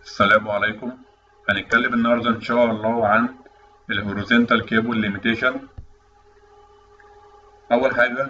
السلام عليكم هنتكلم النهاردة إن شاء الله عن ال Horizontal Cable Limitation أول حاجة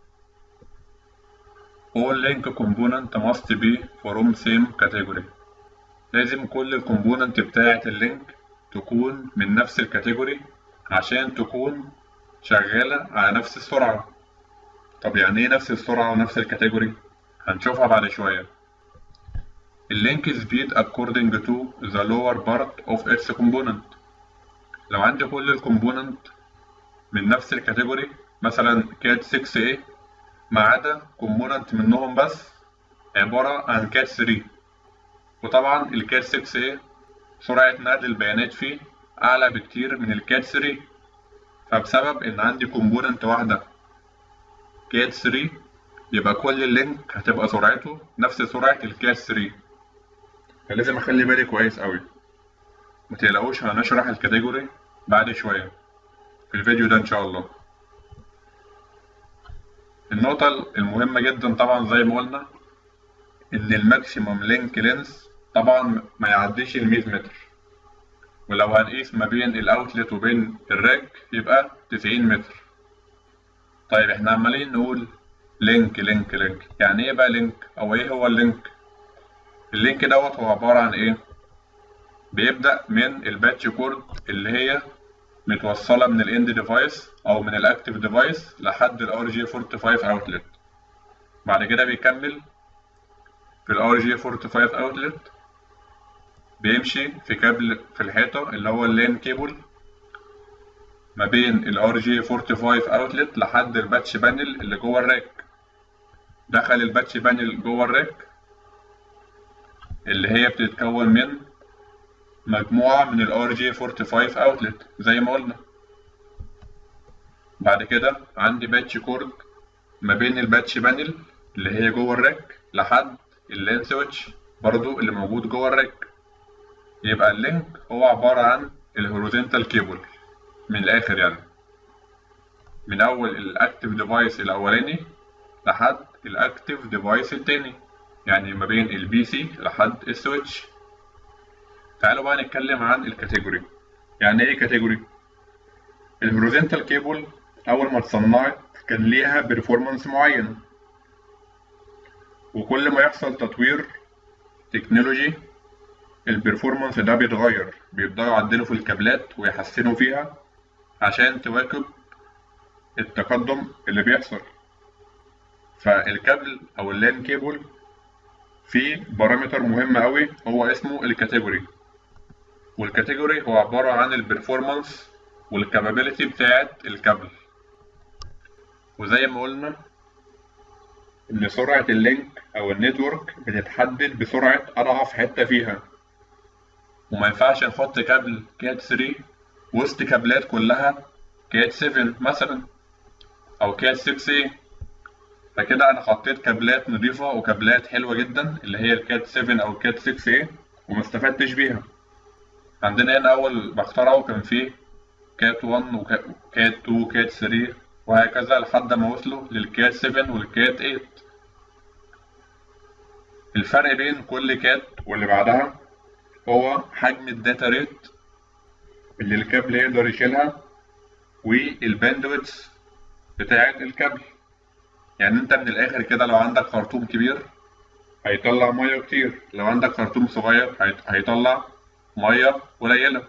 All link component must be from same category لازم كل الكومبوننت بتاعة اللينك تكون من نفس الكاتيجوري عشان تكون شغالة على نفس السرعة طب يعني ايه نفس السرعة ونفس الكاتيجوري؟ هنشوفها بعد شوية اللينك speed according to the lower part of its component لو عندي كل الكومبوننت من نفس الكاتيجوري مثلا كات 6A ما عدا كومبوننت منهم بس عبارة عن كات 3 وطبعا الكات 6A سرعة نقل البيانات فيه أعلى بكتير من الكات 3 فبسبب إن عندي كومبوننت واحدة كات 3 يبقى كل اللينك هتبقى سرعته نفس سرعة الكات 3 فلازم أخلي بالي كويس أوي متقلقوش هنشرح الكاتيجوري بعد شوية في الفيديو ده إن شاء الله النقطة المهمة جدا طبعا زي ما قلنا إن الماكسيموم لينك لينس طبعا ما يعديش المية متر ولو هنقيس ما بين الأوتلت وبين الراك يبقى تسعين متر طيب احنا عمالين نقول لينك لينك لينك يعني ايه بقى لينك او ايه هو اللينك اللينك دوت هو عبارة عن ايه بيبدأ من الباتش كورد اللي هي متوصلة من الاند ديفايس او من الاكتيف ديفايس لحد الار جي 45 اوتلت بعد كده بيكمل في الار جي 45 اوتلت بيمشي في كابل في الحيطة اللي هو اللين كيبل ما بين الار جي 45 اوتلت لحد الباتش بانل اللي جوه الراك دخل الباتش بانل جوه الراك اللي هي بتتكون من مجموعة من الار جي 45 اوتلت زي ما قلنا بعد كده عندي باتش كورد ما بين الباتش بانل اللي هي جوه الراك لحد اللين سويتش برضو اللي موجود جوه الراك يبقى اللينك هو عبارة عن الهوريزونتال كيبل من الآخر يعني من أول الأكتيف ديفايس الأولاني لحد الأكتيف ديفايس التاني يعني ما بين البي سي لحد السويتش تعالوا بقى نتكلم عن الكاتيجوري يعني ايه كاتيجوري الهوريزونتال كيبل اول ما اتصنعت كان ليها بيرفورمانس معين وكل ما يحصل تطوير تكنولوجي البرفورمانس ده بيتغير بيبدأوا يعدلوا في الكابلات ويحسنوا فيها عشان تواكب التقدم اللي بيحصل فالكابل او اللان كيبل فيه بارامتر مهم قوي هو اسمه الكاتيجوري والكاتيجوري هو عبارة عن البرفورمانس والكابابيلتي بتاعت الكابل وزي ما قلنا إن سرعة اللينك أو النتورك بتتحدد بسرعة أضعف حتة فيها وما ينفعش نحط كابل كات 3 وسط كابلات كلها كات 7 مثلا أو كات 6 a فكده أنا حطيت كابلات نضيفة وكابلات حلوة جدا اللي هي الكات 7 أو الكات 6 a وما استفدتش بيها عندنا هنا أول ما اخترعوا كان فيه كات 1 وكات 2 وكات 3 وهكذا لحد ما وصلوا للكات 7 والكات 8 الفرق بين كل كات واللي بعدها هو حجم الداتا ريت اللي الكابل يقدر يشيلها والباندويتس بتاعة الكابل يعني انت من الاخر كده لو عندك خرطوم كبير هيطلع ميه كتير لو عندك خرطوم صغير هيطلع ميه قليله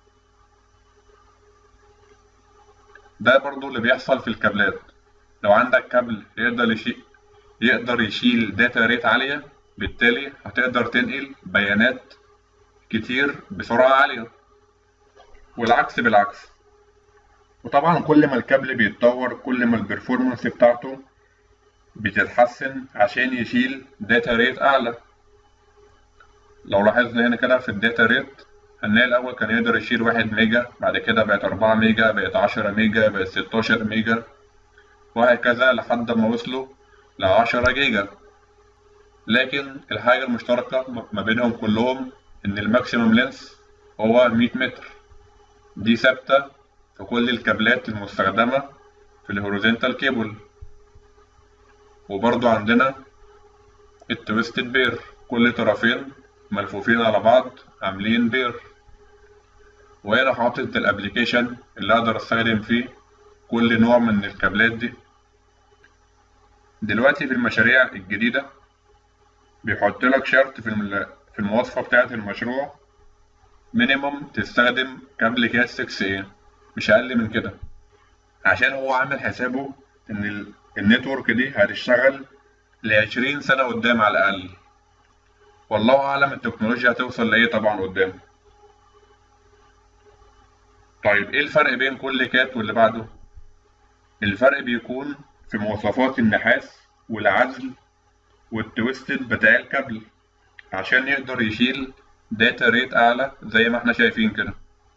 ده برضو اللي بيحصل في الكابلات لو عندك كابل يقدر يشيل يقدر يشيل داتا ريت عالية بالتالي هتقدر تنقل بيانات كتير بسرعة عالية والعكس بالعكس وطبعا كل ما الكابل بيتطور كل ما البرفورمانس بتاعته بتتحسن عشان يشيل داتا ريت أعلى لو لاحظنا هنا كده في الداتا ريت هنلاقي الأول كان يقدر يشيل واحد ميجا بعد كده بقت أربعة ميجا بقت عشرة ميجا بقت ستاشر ميجا وهكذا لحد ما وصلوا لعشرة جيجا لكن الحاجة المشتركة ما بينهم كلهم إن الماكسيموم لينس هو مية متر دي ثابتة في كل الكابلات المستخدمة في الهوريزونتال كيبل وبرضو عندنا التويستد بير كل طرفين ملفوفين على بعض عاملين بير وهنا حاطط الابليكيشن اللي اقدر استخدم فيه كل نوع من الكابلات دي دلوقتي في المشاريع الجديدة بيحط لك شرط في الم- في المواصفة بتاعة المشروع مينيموم تستخدم كابل كات 6 a مش أقل من كده عشان هو عامل حسابه إن ال- النتورك دي هتشتغل لعشرين سنة قدام على الأقل والله أعلم التكنولوجيا هتوصل لإيه طبعا قدام طيب إيه الفرق بين كل كات واللي بعده؟ الفرق بيكون في مواصفات النحاس والعزل والتويستد بتاع الكابل عشان يقدر يشيل داتا ريت أعلى زي ما احنا شايفين كده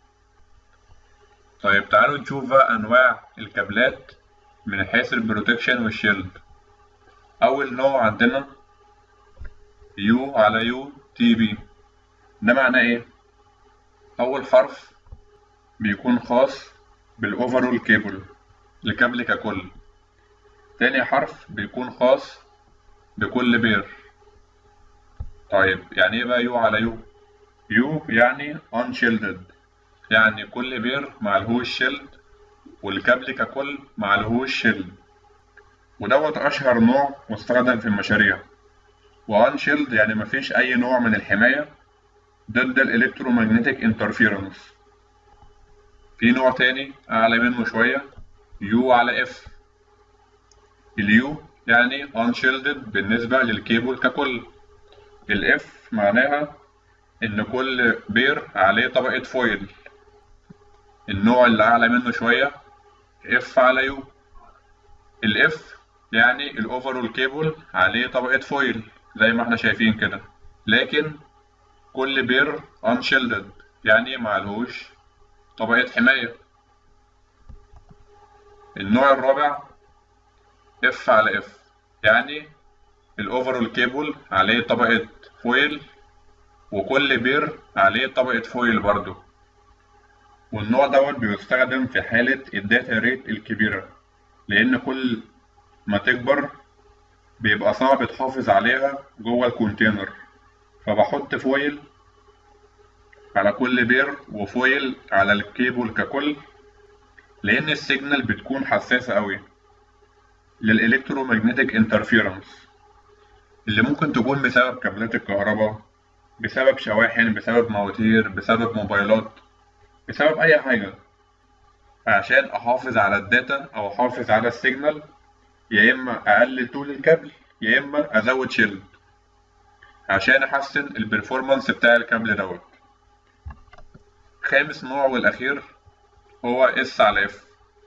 طيب تعالوا نشوف بقى أنواع الكابلات من حيث البروتكشن والشيلد أول نوع عندنا يو على يو تي بي ده معناه إيه؟ أول حرف بيكون خاص بالأوفرول كيبل الكابل ككل تاني حرف بيكون خاص بكل بير طيب يعني ايه بقى يو على يو يو يعني unshielded يعني كل بير معلهوش شيلد والكابل ككل معلهوش شيلد ودوت أشهر نوع مستخدم في المشاريع وانشيلد يعني مفيش أي نوع من الحماية ضد الإلكترومagnetic انترفيرنس في نوع تاني أعلى منه شوية يو على اف اليو يعني unshielded بالنسبة للكيبل ككل الاف معناها إن كل بير عليه طبقة فويل النوع اللي أعلى منه شوية اف على يو الاف يعني الاوفرول كيبل عليه طبقة فويل زي ما احنا شايفين كده لكن كل بير unshielded يعني معلهوش طبقة حماية النوع الرابع اف على اف يعني الاوفرول كيبل عليه طبقة فويل وكل بير عليه طبقة فويل برضو والنوع دوت بيستخدم في حالة الداتا ريت الكبيرة لأن كل ما تكبر بيبقى صعب تحافظ عليها جوه الكونتينر فبحط فويل على كل بير وفويل على الكيبل ككل لأن السيجنال بتكون حساسة أوي للإلكترومagnetic انترفيرنس اللي ممكن تكون بسبب كابلات الكهرباء بسبب شواحن بسبب مواتير بسبب موبايلات بسبب أي حاجة عشان أحافظ على الداتا أو أحافظ على السيجنال يا إما أقلل طول الكابل يا إما أزود شيلد عشان أحسن البرفورمانس بتاع الكابل دوت خامس نوع والأخير هو اس على اف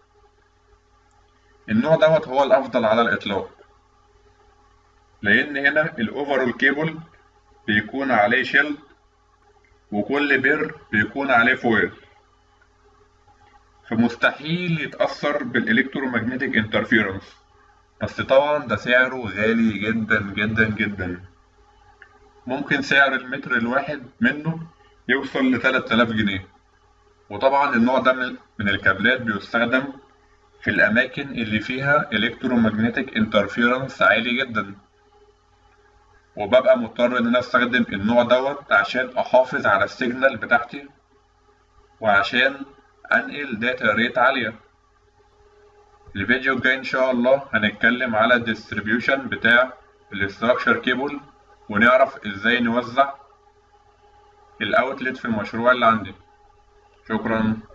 النوع دوت هو الأفضل على الإطلاق لأن هنا الأوفرول كيبل بيكون عليه شيلد وكل بير بيكون عليه فويل فمستحيل يتأثر بالإلكترومagnetic انترفيرنس بس طبعا ده سعره غالي جدا جدا جدا ممكن سعر المتر الواحد منه يوصل لتلات آلاف جنيه وطبعا النوع ده من من الكابلات بيستخدم في الأماكن اللي فيها إلكترومagnetic انترفيرنس عالي جدا وببقى مضطر إن أنا أستخدم النوع دوت عشان أحافظ على السيجنال بتاعتي وعشان أنقل داتا ريت عالية الفيديو الجاي إن شاء الله هنتكلم على الديستريبيوشن بتاع الاستراكشر كيبل ونعرف إزاي نوزع الأوتلت في المشروع اللي عندي شكرا